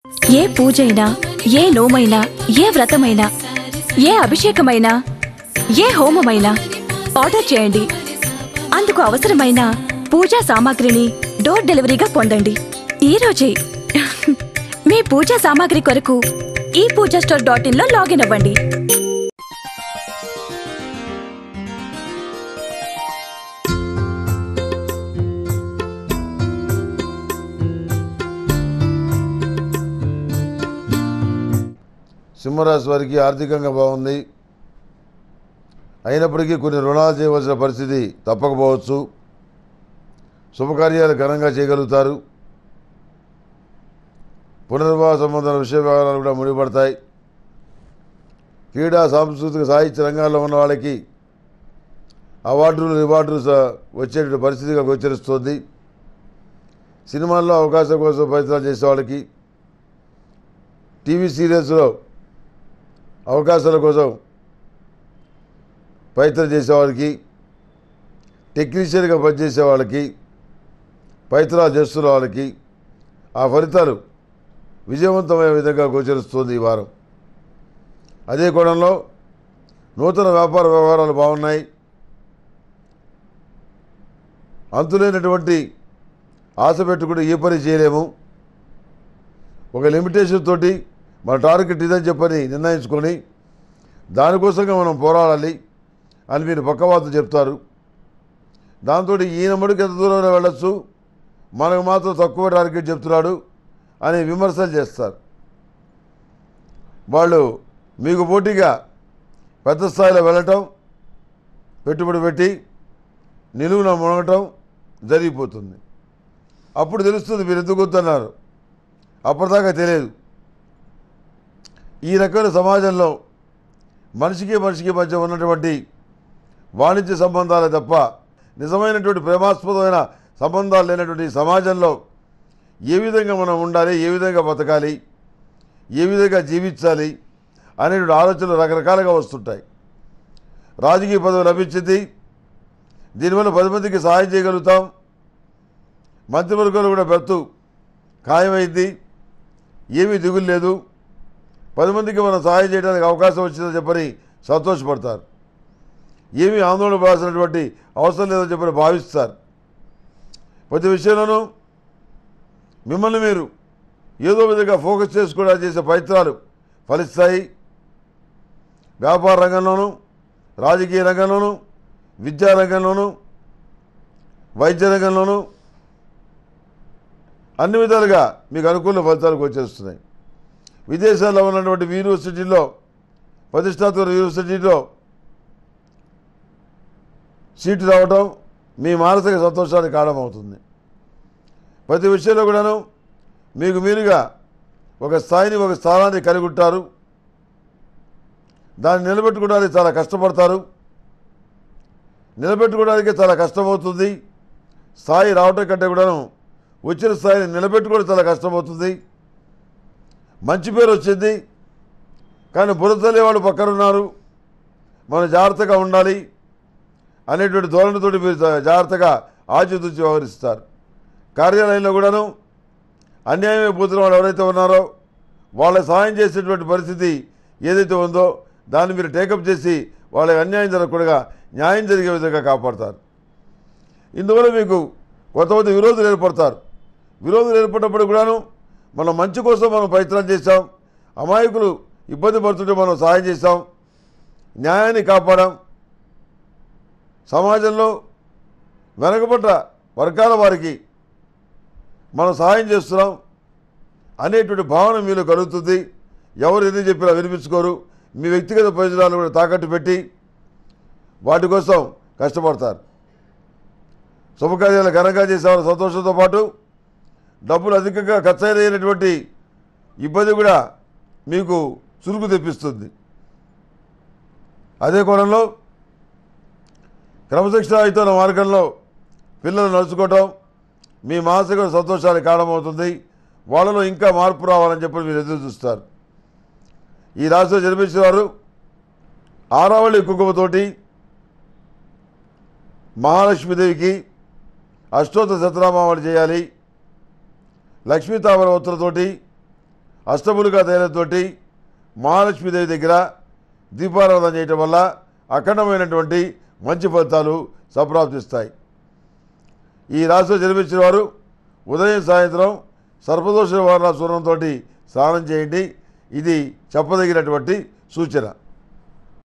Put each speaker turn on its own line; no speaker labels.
ఏ పూజైనా ఏ నోమైనా ఏ వ్రతమైనా ఏ అభిషేకమైనా ఏ హోమమైనా ఆర్డర్ చేయండి అందుకు అవసరమైన పూజా సామాగ్రిని డోర్ డెలివరీగా పొందండి ఈ రోజే మీ పూజా సామాగ్రి కొరకు ఈ పూజా స్టోర్ డాట్ ఇన్ లో లాగిన్ అవ్వండి
సింహరాశి వారికి ఆర్థికంగా బాగుంది అయినప్పటికీ కొన్ని రుణాలు చేయవలసిన పరిస్థితి తప్పకపోవచ్చు శుభకార్యాలు ఘనంగా చేయగలుగుతారు పునర్వివాహ సంబంధాల విషయ వ్యవహారాలు కూడా ముడిపడతాయి క్రీడా సాంస్కృతిక సాహిత్య రంగాల్లో ఉన్న వాళ్ళకి అవార్డులు రివార్డులు స- వచ్చేటువంటి పరిస్థితిగా గోచరిస్తోంది సినిమాల్లో అవకాశం కోసం ప్రయత్నాలు చేసే వాళ్ళకి టీవీ సీరియల్స్లో అవకాశాల కోసం ప్రయత్నం చేసేవాళ్ళకి టెక్నీషియన్గా పనిచేసే వాళ్ళకి ప్రయత్నాలు చేస్తున్న వాళ్ళకి ఆ ఫలితాలు విజయవంతమయ్యే విధంగా గోచరిస్తుంది ఈ వారం అదే కోణంలో నూతన వ్యాపార వ్యవహారాలు బాగున్నాయి అంతులేనటువంటి ఆశ పెట్టుకుంటే ఏ పని చేయలేము ఒక లిమిటేషన్ తోటి మన టార్గెట్ ఇదని చెప్పని నిర్ణయించుకొని దానికోసంగా మనం పోరాడాలి అని మీరు పక్కవాతు చెప్తారు దాంతో ఈయన మడుకు ఎంత దూరంలో వెళ్ళొచ్చు మనకు మాత్రం తక్కువ టార్గెట్ చెప్తున్నాడు అని విమర్శలు చేస్తారు వాళ్ళు మీకు పోటీగా పెద్ద స్థాయిలో వెళ్ళటం పెట్టుబడి పెట్టి నిలువున మునగటం జరిగిపోతుంది అప్పుడు తెలుస్తుంది మీరు ఎందుకు వద్దన్నారు అప్పటిదాకా తెలియదు ఈ రకమైన సమాజంలో మనిషికి మనిషికి మధ్య ఉన్నటువంటి వాణిజ్య సంబంధాలే తప్ప నిజమైనటువంటి ప్రేమాస్పదమైన సంబంధాలు లేనటువంటి ఈ సమాజంలో ఏ విధంగా మనం ఉండాలి ఏ విధంగా బతకాలి ఏ విధంగా జీవించాలి అనేటువంటి ఆలోచనలు రకరకాలుగా వస్తుంటాయి రాజకీయ పదవి లభించింది దీనివల్ల పది మందికి సహాయం చేయగలుగుతాం మంత్రివర్గంలో కూడా బెర్తు ఖాయమైంది ఏమీ దిగులు లేదు పది మందికి మనం సహాయం చేయడానికి అవకాశం వచ్చిందని చెప్పని సంతోషపడతారు ఏమీ ఆందోళన పడాల్సినటువంటి అవసరం లేదని చెప్పని భావిస్తారు ప్రతి విషయంలోనూ మిమ్మల్ని మీరు ఏదో విధంగా ఫోకస్ చేసుకోవడానికి చేసే ప్రయత్నాలు ఫలిస్తాయి వ్యాపార రంగంలోనూ రాజకీయ రంగంలోనూ విద్యా రంగంలోనూ వైద్య రంగంలోనూ అన్ని విధాలుగా మీకు అనుకూల ఫలితాలు గోచరిస్తున్నాయి విదేశాల్లో ఉన్నటువంటి యూనివర్సిటీల్లో ప్రతిష్టాత్మక యూనివర్సిటీలో సీటు రావటం మీ మానసిక సంతోషానికి కారణమవుతుంది ప్రతి విషయంలో కూడాను మీకు మీరుగా ఒక స్థాయిని ఒక స్థానాన్ని కలిగి ఉంటారు దాన్ని నిలబెట్టుకోవడానికి చాలా కష్టపడతారు నిలబెట్టుకోవడానికి చాలా కష్టమవుతుంది స్థాయి రావటం కంటే కూడాను వచ్చిన స్థాయిని నిలబెట్టుకోవడం చాలా కష్టమవుతుంది మంచి పేరు వచ్చింది కానీ బురదలే వాళ్ళు పక్కన ఉన్నారు మనం జాగ్రత్తగా ఉండాలి అనేటువంటి ధోరణితోటి మీరు జా- జాగ్రత్తగా ఆచితూచి వ్యవహరిస్తారు కార్యాలయంలో కూడాను అన్యాయమైపోతున్న వాళ్ళు ఎవరైతే ఉన్నారో వాళ్ళ సహాయం చేసేటువంటి పరిస్థితి ఏదైతే ఉందో దాన్ని మీరు టేకప్ చేసి వాళ్ళకి అన్యాయం జరగకుండా న్యాయం జరిగే విధంగా కాపాడతారు ఇందువల్ల మీకు కొంతమంది విరోధులు ఏర్పడతారు విరోధులు ఏర్పడినప్పుడు కూడాను మనం మంచి కోసం మనం ప్రయత్నం చేశాం అమాయకులు ఇబ్బంది పడుతుంటే మనం సహాయం చేశాం న్యాయాన్ని కాపాడాం సమాజంలో వెనకబడ్డ వర్గాల వారికి మనం సహాయం చేస్తున్నాం అనేటువంటి భావన మీలో కలుగుతుంది ఎవరు ఎన్ని చెప్పినా వినిపించుకోరు మీ వ్యక్తిగత ప్రయోజనాలు కూడా తాకట్టు పెట్టి వాటి కోసం కష్టపడతారు శుభకార్యాలు ఘనంగా చేసేవారు సంతోషంతో పాటు డబ్బులు అధికంగా ఖర్చు అయినటువంటి ఇబ్బంది కూడా మీకు చురుకు తెప్పిస్తుంది అదే కోణంలో క్రమశిక్షణాయుతమైన మార్గంలో పిల్లలు నడుచుకోవటం మీ మానసిక సంతోషానికి కారణమవుతుంది వాళ్ళలో ఇంకా మార్పు రావాలని చెప్పి మీరు ఎదురు చూస్తారు ఈ రాశిలో జన్మించిన వారు ఆరావళి కుంకుమతోటి మహాలక్ష్మీదేవికి అష్టోత్తర శతనామావళి చేయాలి లక్ష్మీ తామర ఒత్తులతోటి అష్టములుగా తైలంతోటి మహాలక్ష్మీదేవి దగ్గర దీపారాధన చేయటం వల్ల అఖండమైనటువంటి మంచి ఫలితాలు సంప్రాప్తిస్తాయి ఈ రాశిలో జన్మించిన వారు ఉదయం సాయంత్రం సర్పదోష నివారణ సూర్యంతో స్నానం చేయండి ఇది చెప్పదగినటువంటి సూచన